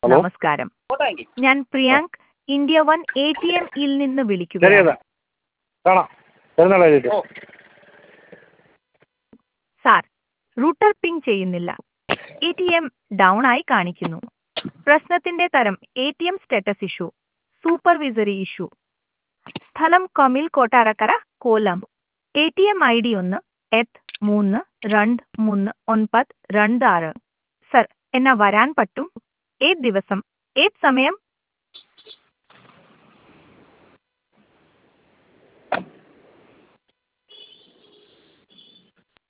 hello നമസ്കാരം ഞാൻ Priyank India one A T എമ്മിൽ നിന്ന് ശരി വിളിക്കുകയാണ് എന്നാ കാണാം പെരുന്നാൾ കഴിഞ്ഞിട്ട് സാർ റൂട്ടർ പിങ് ചെയ്യുന്നില്ല എ ടി എം ഡൗൺ ആയി കാണിക്കുന്നു പ്രശ്നത്തിന്റെ തരം A T M status issue supervisory issue സ്ഥലം കൊമിൽ കൊട്ടാരക്കര കോലം A T M I D ഒന്ന് എത്ത് മൂന്ന് രണ്ട് മൂന്ന് ഒൻപത് രണ്ട് ആറ് സർ എന്നാ വരാൻ പറ്റും ഏത് ദിവസം ഏത് സമയം